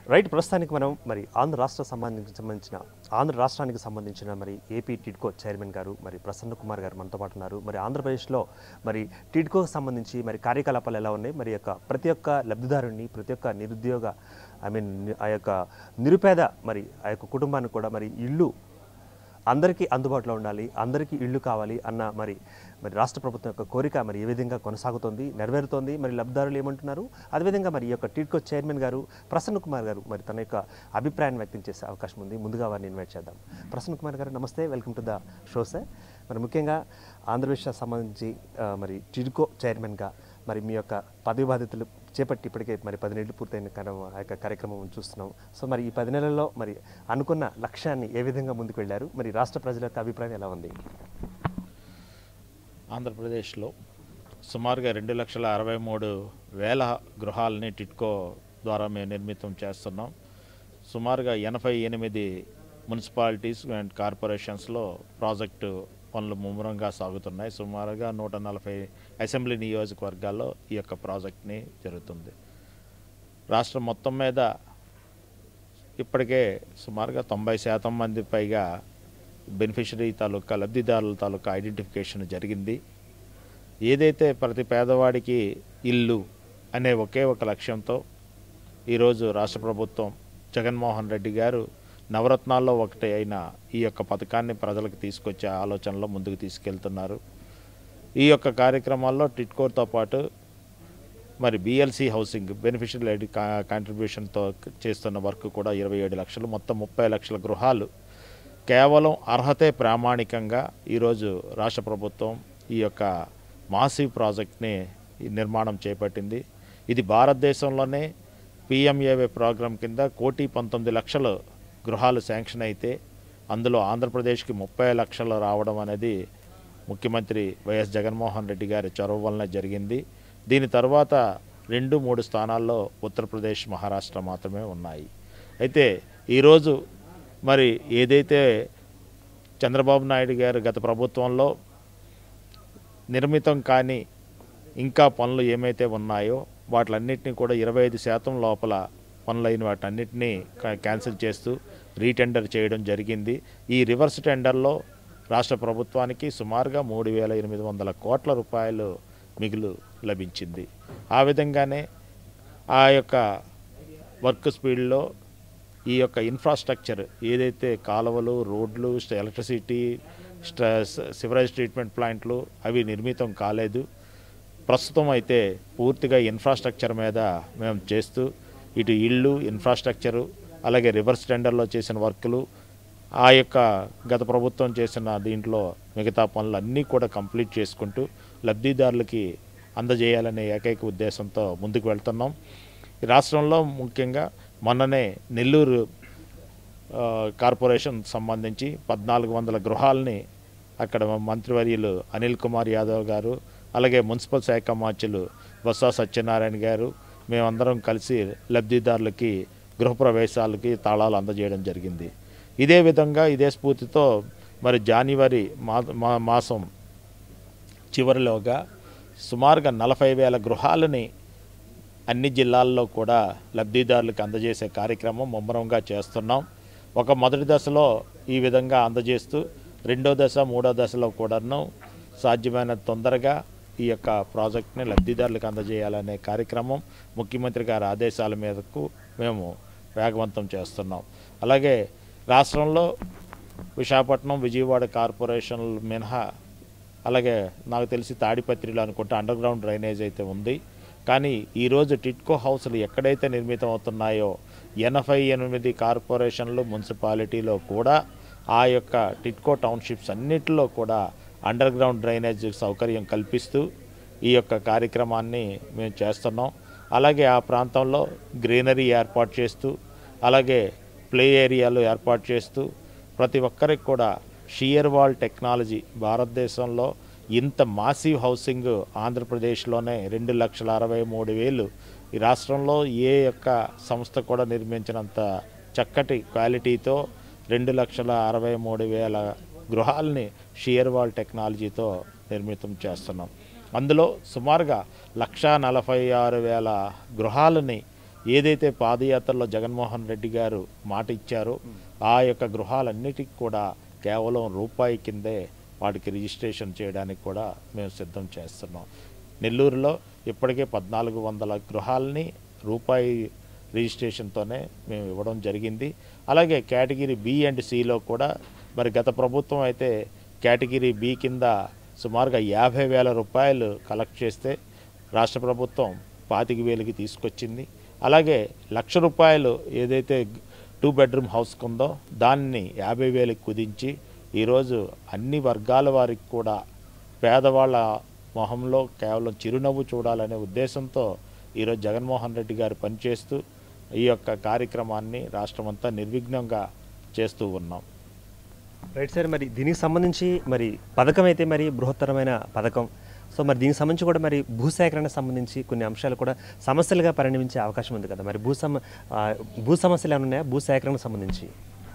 Right ప్రస్తుతానికి మనం మరి ఆంధ్ర రాష్ట్ర సంబంధించి సంబంధించిన ఆంధ్ర రాష్ట్రానికి సంబంధించిన మరి ఏపీ టిడ్కో చైర్మన్ గారు మరి ప్రసన్న కుమార్ గారు మనతో పాటు ఉన్నారు మరి ఆంధ్రప్రదేశ్లో మరి టిడ్కోకి సంబంధించి మరి కార్యకలాపాలు ఎలా ఉన్నాయి మరి యొక్క ప్రతి ఒక్క లబ్ధిదారుని ప్రతి ఒక్క నిరుద్యోగ ఐ మీన్ ఆ యొక్క నిరుపేద మరి ఆ యొక్క కుటుంబానికి కూడా మరి ఇల్లు అందరికీ అందుబాటులో ఉండాలి అందరికీ ఇళ్ళు కావాలి అన్న మరి మరి రాష్ట్ర ప్రభుత్వం యొక్క కోరిక మరి ఏ విధంగా కొనసాగుతోంది నెరవేరుతోంది మరి లబ్ధిదారులు ఏమంటున్నారు అదేవిధంగా మరి ఈ యొక్క టీడ్కో చైర్మన్ గారు ప్రసన్న కుమార్ గారు మరి తన యొక్క అభిప్రాయాన్ని వ్యక్తం చేసే అవకాశం ఉంది ముందుగా వారిని ఇన్వైట్ చేద్దాం ప్రసన్న కుమార్ గారు నమస్తే welcome to the show sir మరి ముఖ్యంగా ఆంధ్రప్రదేశ్ సంబంధించి ఆ, మరి టిడ్కో చైర్మన్గా మరి మీ యొక్క పదవి బాధ్యతలు చేపట్టి ఇప్పటికే మరి పది నెలలు పూర్తయిన కారణం ఆ యొక్క కార్యక్రమం చూస్తున్నాం సో మరి ఈ పది నెలల్లో మరి అనుకున్న లక్ష్యాన్ని ఏ విధంగా ముందుకు వెళ్ళారు మరి రాష్ట్ర ప్రజల యొక్క అభిప్రాయం ఎలా ఉంది ఆంధ్రప్రదేశ్లో సుమారుగా రెండు లక్షల అరవై మూడు వేల గృహాలని టిట్కో ద్వారా మేము నిర్మితం చేస్తున్నాం సుమారుగా ఎనభై ఎనిమిది మున్సిపాలిటీస్ అండ్ కార్పొరేషన్స్లో ప్రాజెక్టు పనులు ముమ్మరంగా సాగుతున్నాయి సుమారుగా నూట నలభై అసెంబ్లీ నియోజకవర్గాల్లో ఈ యొక్క ప్రాజెక్ట్ని జరుగుతుంది రాష్ట్రం మొత్తం మీద ఇప్పటికే సుమారుగా తొంభై శాతం మంది పైగా బెనిఫిషరీ తాలూకా లబ్ధిదారుల తాలూకా ఐడెంటిఫికేషన్ జరిగింది ఏదైతే ప్రతి పేదవాడికి ఇల్లు అనే ఒకే ఒక లక్ష్యంతో ఈరోజు రాష్ట్ర ప్రభుత్వం జగన్మోహన్ రెడ్డి గారు నవరత్నాల్లో ఒకటి అయిన ఈ యొక్క పథకాన్ని ప్రజలకు తీసుకొచ్చే ఆలోచనలో ముందుకు తీసుకెళ్తున్నారు ఈ యొక్క కార్యక్రమాల్లో టిట్కోర్తో పాటు మరి బిఎల్సి హౌసింగ్ బెనిఫిషియల్ ఎయిడ్ కాంట్రిబ్యూషన్తో చేస్తున్న వర్క్ కూడా ఇరవై ఏడు లక్షలు మొత్తం ముప్పై లక్షల గృహాలు కేవలం అర్హతే ప్రామాణికంగా ఈరోజు రాష్ట్ర ప్రభుత్వం ఈ యొక్క మాసివ్ ప్రాజెక్ట్ని ఈ నిర్మాణం చేపట్టింది ఇది భారతదేశంలోనే పిఎంఏవై ప్రోగ్రాం కింద కోటి పంతొమ్మిది లక్షలు గృహాలు శాంక్షన్ అయితే అందులో ఆంధ్రప్రదేశ్కి ముప్పై లక్షలు రావడం అనేది ముఖ్యమంత్రి వైఎస్ జగన్మోహన్ రెడ్డి గారి చొరవ వలన జరిగింది దీని తర్వాత రెండు మూడు స్థానాల్లో ఉత్తరప్రదేశ్ మహారాష్ట్ర మాత్రమే ఉన్నాయి అయితే ఈరోజు మరి ఏదైతే చంద్రబాబు నాయుడు గారు గత ప్రభుత్వంలో నిర్మితం కాని ఇంకా పనులు ఏమైతే ఉన్నాయో వాటిలన్నింటినీ కూడా ఇరవై ఐదు శాతం లోపల పనులైన వాటన్నిటినీ కా- క్యాన్సిల్ చేస్తూ రీటెండర్ చేయడం జరిగింది ఈ రివర్స్ టెండర్లో రాష్ట్ర ప్రభుత్వానికి సుమారుగా మూడు వేల ఎనిమిది వందల కోట్ల రూపాయలు మిగులు లభించింది ఆ విధంగానే ఆ యొక్క వర్క్ స్పీడ్లో ఈ యొక్క ఇన్ఫ్రాస్ట్రక్చర్ ఏదైతే కాలువలు రోడ్లు స్ట- ఎలక్ట్రిసిటీ స్ట- స- సివరేజ్ ట్రీట్మెంట్ ప్లాంట్లు అవి నిర్మితం కాలేదు ప్రస్తుతం అయితే పూర్తిగా ఇన్ఫ్రాస్ట్రక్చర్ మీద మేము చేస్తూ ఇటు ఇళ్ళు ఇన్ఫ్రాస్ట్రక్చరు అలాగే రివర్స్ టెండర్లో చేసిన వర్కులు ఆ యొక్క గత ప్రభుత్వం చేసిన దీంట్లో మిగతా పనులు అన్నీ కూడా కంప్లీట్ చేసుకుంటూ లబ్ధిదారులకి అందజేయాలనే ఏకైక ఉద్దేశంతో ముందుకు వెళ్తున్నాం ఈ రాష్ట్రంలో ముఖ్యంగా మొన్ననే నెల్లూరు ఆ, కార్పొరేషన్ సంబంధించి పద్నాలుగు వందల గృహాలని అక్కడ మంత్రివర్యులు అనిల్ కుమార్ యాదవ్ గారు అలాగే మున్సిపల్ శాఖ మార్చులు బొత్స సత్యనారాయణ గారు మేమందరం కలిసి లబ్ధిదారులకి గృహప్రవేశాలకి తాళాలు అందజేయడం జరిగింది ఇదే విధంగా ఇదే స్ఫూర్తితో మరి జనవరి మా మా- మాసం చివరిలోగా సుమారుగా నలభై వేల గృహాలని అన్ని జిల్లాల్లో కూడా లబ్ధిదారులకు అందజేసే కార్యక్రమం ముమ్మరంగా చేస్తున్నాం ఒక మొదటి దశలో ఈ విధంగా అందజేస్తూ రెండో దశ మూడో దశలో కూడాను సాధ్యమైన తొందరగా ఈ యొక్క ప్రాజెక్ట్ని లబ్ధిదారులకు అందజేయాలనే కార్యక్రమం ముఖ్యమంత్రి గారి ఆదేశాల మేరకు మేము వేగవంతం చేస్తున్నాం అలాగే రాష్ట్రంలో విశాఖపట్నం విజయవాడ కార్పొరేషన్లు మినహా అలాగే నాకు తెలిసి తాడిపత్రిలో అనుకుంటే అండర్ గ్రౌండ్ డ్రైనేజ్ అయితే ఉంది కానీ ఈరోజు టిట్కో హౌస్లు ఎక్కడైతే నిర్మితం అవుతున్నాయో ఎనభై ఎనిమిది కార్పొరేషన్లు మున్సిపాలిటీలో కూడా ఆ యొక్క టిట్కో టౌన్షిప్స్ అన్నిటిలో కూడా అండర్ గ్రౌండ్ డ్రైనేజ్ సౌకర్యం కల్పిస్తూ ఈ యొక్క కార్యక్రమాన్ని మేము చేస్తున్నాం అలాగే ఆ ప్రాంతంలో గ్రీనరీ ఏర్పాటు చేస్తూ అలాగే ప్లే ఏరియాలు ఏర్పాటు చేస్తూ ప్రతి ఒక్కరికి కూడా షియర్ వాల్ టెక్నాలజీ భారతదేశంలో ఇంత మాసివ్ హౌసింగ్ ఆంధ్రప్రదేశ్లోనే రెండు లక్షల అరవై మూడు వేలు ఈ రాష్ట్రంలో ఏ యొక్క సంస్థ కూడా నిర్మించినంత చక్కటి క్వాలిటీతో రెండు లక్షల అరవై మూడు వేల గృహాలని షియర్ వాల్ టెక్నాలజీతో నిర్మితం చేస్తున్నాం అందులో సుమారుగా లక్షా నలభై ఆరు వేల గృహాలని ఏదైతే పాదయాత్రలో జగన్మోహన్ రెడ్డి గారు మాట ఇచ్చారో ఆ యొక్క గృహాలన్నిటికీ కూడా కేవలం రూపాయి కిందే వాటికి రిజిస్ట్రేషన్ చేయడానికి కూడా మేము సిద్ధం చేస్తున్నాం నెల్లూరులో ఇప్పటికే పద్నాలుగు వందల గృహాలని రూపాయి రిజిస్ట్రేషన్తోనే మేము ఇవ్వడం జరిగింది అలాగే కేటగిరీ బి అండ్ సిలో కూడా మరి గత ప్రభుత్వం అయితే కేటగిరీ బి కింద సుమారుగా యాభై వేల రూపాయలు కలెక్ట్ చేస్తే రాష్ట్ర ప్రభుత్వం పాతిక వేలకి తీసుకొచ్చింది అలాగే లక్ష రూపాయలు ఏదైతే టూ బెడ్రూమ్ హౌస్కి ఉందో దాన్ని యాభై వేలకు కుదించి ఈరోజు అన్ని వర్గాల వారికి కూడా పేదవాళ్ళ మొహంలో కేవలం చిరునవ్వు చూడాలనే ఉద్దేశంతో ఈరోజు జగన్మోహన్ రెడ్డి గారు పనిచేస్తూ ఈ యొక్క కార్యక్రమాన్ని రాష్ట్రమంతా నిర్విఘ్నంగా చేస్తూ ఉన్నాం రైట్ సార్ మరి దీనికి సంబంధించి మరి పథకం అయితే మరి బృహత్తరమైన పథకం సో మరి దీనికి సంబంధించి కూడా మరి భూసేకరణకు సంబంధించి కొన్ని అంశాలు కూడా సమస్యలుగా పరిణమించే అవకాశం ఉంది కదా మరి భూ సమ ఆ, భూ సమస్యలు ఏమైనా ఉన్నాయా భూ సేకరణకు సంబంధించి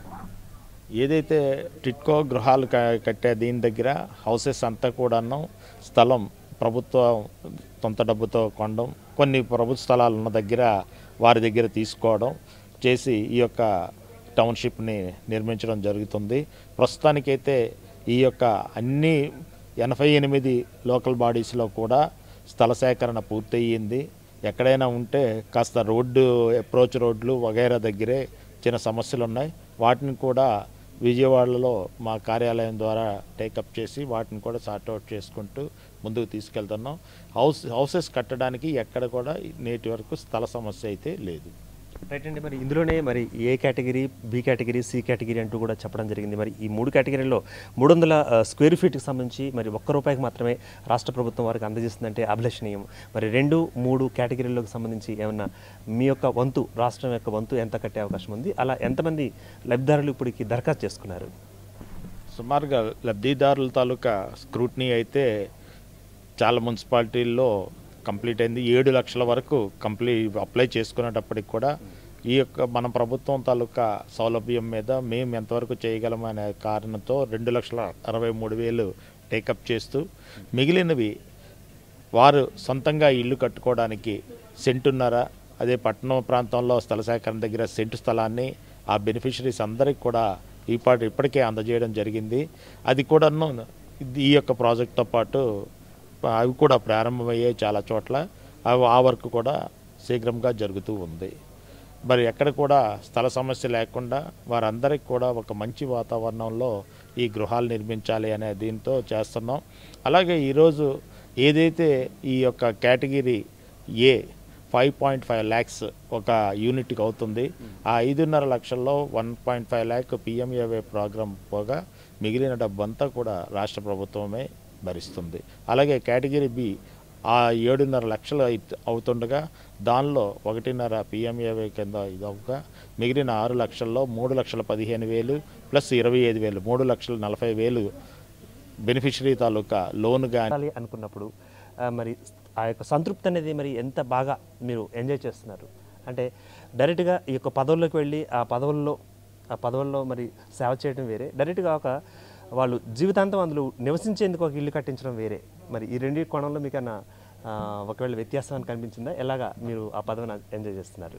ఏదైతే టిట్కో గృహాలు క- కట్టే దీని దగ్గర హౌసెస్ అంతా కూడాను స్థలం ప్రభుత్వం సొంత డబ్బుతో కొనడం కొన్ని ప్రభుత్వ స్థలాలు ఉన్న దగ్గర వారి దగ్గర తీసుకోవడం చేసి ఈ యొక్క టౌన్షిప్ని నిర్మించడం జరుగుతుంది ప్రస్తుతానికైతే ఈ యొక్క అన్ని ఎనభై ఎనిమిది లోకల్ బాడీస్లో కూడా స్థల సేకరణ పూర్తయింది ఎక్కడైనా ఉంటే కాస్త రోడ్డు అప్రోచ్ రోడ్లు వగైరా దగ్గరే చిన్న సమస్యలు ఉన్నాయి వాటిని కూడా విజయవాడలో మా కార్యాలయం ద్వారా టేకప్ చేసి వాటిని కూడా సార్ట్అవుట్ చేసుకుంటూ ముందుకు తీసుకెళ్తున్నాం హౌస్ హౌసెస్ కట్టడానికి ఎక్కడ కూడా నేటి వరకు స్థల సమస్య అయితే లేదు రైట్ అండి మరి ఇందులోనే మరి A category B category C category అంటూ కూడా చెప్పడం జరిగింది మరి ఈ మూడు కేటగిరీలో మూడు వందల ఆ, స్క్వేర్ ఫీట్కి సంబంధించి మరి ఒక్క రూపాయికి మాత్రమే రాష్ట్ర ప్రభుత్వం వారికి అందజేస్తుందంటే అభిలషణీయం మరి రెండు మూడు కేటగిరీలకు సంబంధించి ఏమన్నా మీ యొక్క వంతు రాష్ట్రం యొక్క వంతు ఎంత కట్టే అవకాశం ఉంది అలా ఎంతమంది లబ్ధిదారులు ఇప్పటికి దరఖాస్తు చేసుకున్నారు సుమారుగా లబ్ధిదారుల తాలూకా స్క్రూట్నీ అయితే చాలా మున్సిపాలిటీల్లో కంప్లీట్ అయింది ఏడు లక్షల వరకు కంప్లీట్ అప్లై చేసుకునేటప్పటికి కూడా ఈ యొక్క మన ప్రభుత్వం తాలూకా సౌలభ్యం మీద మేము ఎంతవరకు చేయగలం అనే కారణంతో రెండు లక్షల అరవై మూడు వేలు టేకప్ చేస్తూ మిగిలినవి వారు సొంతంగా ఇల్లు కట్టుకోవడానికి సెంటున్నర అదే పట్టణం ప్రాంతంలో స్థల సేకరణ దగ్గర సెంటు స్థలాన్ని ఆ బెనిఫిషరీస్ అందరికి కూడా ఈ పాటు ఇప్పటికే అందజేయడం జరిగింది అది కూడాను ఇది- ఈ యొక్క ప్రాజెక్ట్తో పాటు అవి కూడా ప్రారంభమయ్యాయి చాలా చోట్ల అవి ఆ వర్క్ కూడా శీఘ్రంగా జరుగుతూ ఉంది మరి ఎక్కడ కూడా స్థల సమస్య లేకుండా వారందరికి కూడా ఒక మంచి వాతావరణంలో ఈ గృహాలు నిర్మించాలి అనే దీంతో చేస్తున్నాం అలాగే ఈరోజు ఏదైతే ఈ యొక్క category A five point five lakhs ఒక యూనిట్కి అవుతుంది ఆ ఐదున్నర లక్షల్లో one point five lakh PMAY programme పోగా మిగిలిన డబ్బంతా కూడా రాష్ట్ర ప్రభుత్వమే భరిస్తుంది అలాగే కేటగిరీ బి ఆ ఏడున్నర లక్షలు అయిత్- అవుతుండగా దానిలో ఒకటిన్నర పిఎంఏవై కింద ఇదవగా మిగిలిన ఆరు లక్షల్లో మూడు లక్షల పదిహేను వేలు ప్లస్ ఇరవై ఐదు వేలు మూడు లక్షల నలభై వేలు బెనిఫిషరీ తాలూకా లోన్ కానీ కట్టాలి అనుకున్నప్పుడు ఆ, మరి ఆ యొక్క సంతృప్తి అనేది మరి ఎంత బాగా మీరు ఎంజాయ్ చేస్తున్నారు అంటే డైరెక్ట్గా ఈ యొక్క పదవుల్లోకి వెళ్ళి ఆ పదవుల్లో ఆ పదవుల్లో మరి సేవ చేయడం వేరే డైరెక్ట్గా ఒక వాళ్ళు జీవితాంతం అందులో నివసించేందుకు ఒక ఇల్లు కట్టించడం వేరే మరి ఈ రెండు కోణంలో మీకు అన్న ఒకవేళ వ్యత్యాసం అని కనిపించిందా ఎలాగా మీరు ఆ పదవిని ఎంజాయ్ చేస్తున్నారు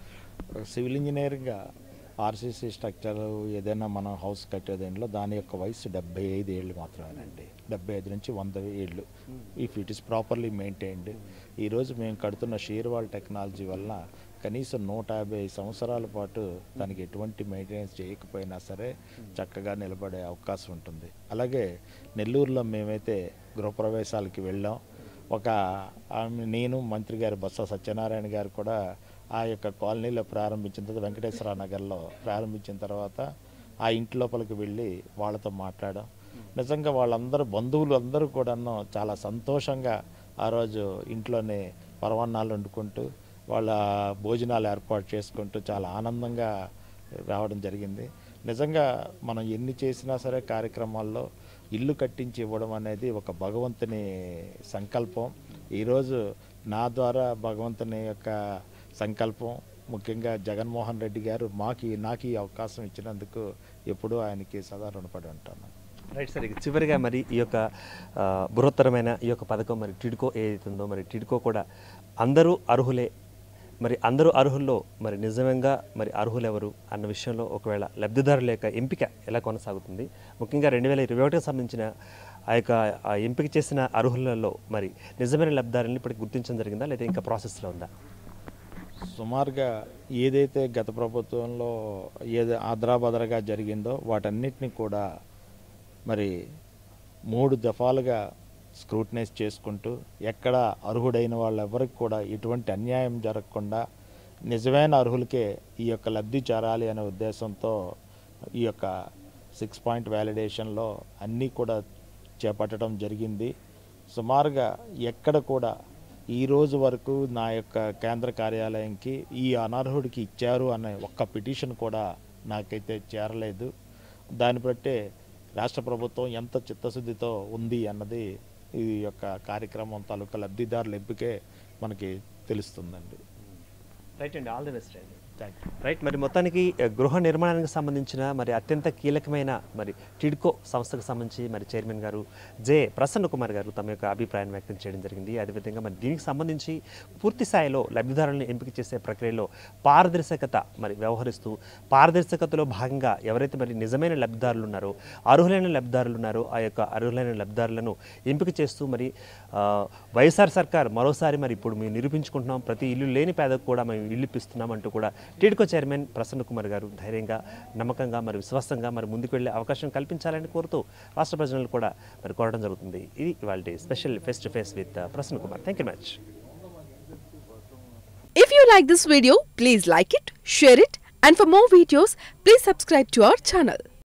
సివిల్ ఇంజనీరింగ్ ఆర్సీసీ స్ట్రక్చర్ ఏదైనా మనం హౌస్ కట్టే దాంట్లో దాని యొక్క వయసు డెబ్బై ఐదు ఏళ్ళు మాత్రమేనండి డెబ్బై ఐదు నుంచి వంద ఏళ్ళు if it is properly maintained ఈరోజు మేము కడుతున్న షీర్వాల్ టెక్నాలజీ వల్ల కనీసం నూట యాభై సంవత్సరాల పాటు దానికి ఎటువంటి మెయింటెనెన్స్ చేయకపోయినా సరే చక్కగా నిలబడే అవకాశం ఉంటుంది అలాగే నెల్లూరులో మేమైతే గృహప్రవేశాలకి వెళ్ళాం ఒక ఆమె నేను మంత్రి గారు బొత్స సత్యనారాయణ గారు కూడా ఆ యొక్క కాలనీలో ప్రారంభించిన తర్వాత వెంకటేశ్వర నగర్లో ప్రారంభించిన తర్వాత ఆ ఇంటి లోపలికి వెళ్ళి వాళ్ళతో మాట్లాడాం నిజంగా వాళ్ళందరూ బంధువులు అందరూ కూడాను చాలా సంతోషంగా ఆ రోజు ఇంట్లోనే పరవాన్నాలు వండుకుంటూ వాళ్ళ భోజనాలు ఏర్పాటు చేసుకుంటూ చాలా ఆనందంగా రావడం జరిగింది నిజంగా మనం ఎన్ని చేసినా సరే కార్యక్రమాల్లో ఇల్లు కట్టించి ఇవ్వడం అనేది ఒక భగవంతుని సంకల్పం ఈరోజు నా ద్వారా భగవంతుని యొక్క సంకల్పం ముఖ్యంగా జగన్మోహన్ రెడ్డి గారు మాకు ఈ- నాకు ఈ అవకాశం ఇచ్చినందుకు ఎప్పుడూ ఆయనకి సదా రుణపడి ఉంటాను రైట్ సార్ ఇక చివరిగా మరి ఈ యొక్క ఆ, బృహత్తరమైన ఈ యొక్క పథకం మరి టిడ్కో ఏదైతే ఉందో మరి టిడ్కో కూడా అందరూ అర్హులే మరి అందరూ అర్హుల్లో మరి నిజంగా మరి అర్హులు ఎవరు అన్న విషయంలో ఒకవేళ లబ్ధిదారుల యొక్క ఎంపిక ఎలా కొనసాగుతుంది ముఖ్యంగా రెండు వేల ఇరవై ఒకటికి సంబంధించిన ఆ యొక్క ఆ ఎంపిక చేసిన అర్హులలో మరి నిజమైన లబ్ధిదారులను ఇప్పటికి గుర్తించడం జరిగిందా లేదా ఇంకా ప్రాసెస్లో ఉందా సుమారుగా ఏదైతే గత ప్రభుత్వంలో ఏది ఆద్రాబదరగా జరిగిందో వాటన్నిటిని కూడా మరి మూడు దఫాలుగా స్క్రూటనైజ్ చేసుకుంటూ ఎక్కడ అర్హుడైన వాళ్ళెవరికి కూడా ఎటువంటి అన్యాయం జరగకుండా నిజమైన అర్హులకే ఈ యొక్క లబ్ధి చేరాలి అనే ఉద్దేశంతో ఈ యొక్క సిక్స్ పాయింట్ వ్యాలిడేషన్లో అన్నీ కూడా చేపట్టడం జరిగింది సుమారుగా ఎక్కడ కూడా ఈ రోజు వరకు నా యొక్క కేంద్ర కార్యాలయంకి ఈ అనర్హుడికి ఇచ్చారు అనే ఒక్క పిటిషన్ కూడా నాకైతే చేరలేదు దాన్ని బట్టే రాష్ట్ర ప్రభుత్వం ఎంత చిత్తశుద్ధితో ఉంది అన్నది ఈ యొక్క కార్యక్రమం తాలూకా లబ్ధిదారుల ఎంపికే మనకి తెలుస్తుందండి రైట్ అండి ఆల్ ది బెస్ట్ అండి థ్యాంక్ యూ రైట్ మరి మొత్తానికి ఆ, గృహ నిర్మాణానికి సంబంధించిన మరి అత్యంత కీలకమైన మరి టిడ్కో సంస్థకు సంబంధించి మరి చైర్మన్ గారు జే ప్రసన్న కుమార్ గారు తమ యొక్క అభిప్రాయాన్ని వ్యక్తం చేయడం జరిగింది అదేవిధంగా మరి దీనికి సంబంధించి పూర్తి స్థాయిలో లబ్ధిదారులను ఎంపిక చేసే ప్రక్రియలో పారదర్శకత మరి వ్యవహరిస్తూ పారదర్శకతలో భాగంగా ఎవరైతే మరి నిజమైన లబ్ధిదారులు ఉన్నారో అర్హులైన లబ్ధిదారులు ఉన్నారో ఆ యొక్క అర్హులైన లబ్ధిదారులను ఎంపిక చేస్తూ మరి ఆ, వైఎస్ఆర్ సర్కార్ మరోసారి మరి ఇప్పుడు మేము నిరూపించుకుంటున్నాం ప్రతి ఇల్లు లేని పేదకు కూడా మేము ఇల్లు ఇప్పిస్తున్నాం అంటూ కూడా టీడ్కో చైర్మన్ ప్రసన్న కుమార్ గారు ధైర్యంగా నమ్మకంగా మరి విశ్వాసంగా మరి ముందుకు వెళ్ళే అవకాశం కల్పించాలని కోరుతూ రాష్ట్ర ప్రజలను కూడా మరి కోరడం జరుగుతుంది ఇది ఇవాళ special face to face with Prasanna Kumar thank you much If you like this video, please like it, share it, and for more videos, please subscribe to our channel.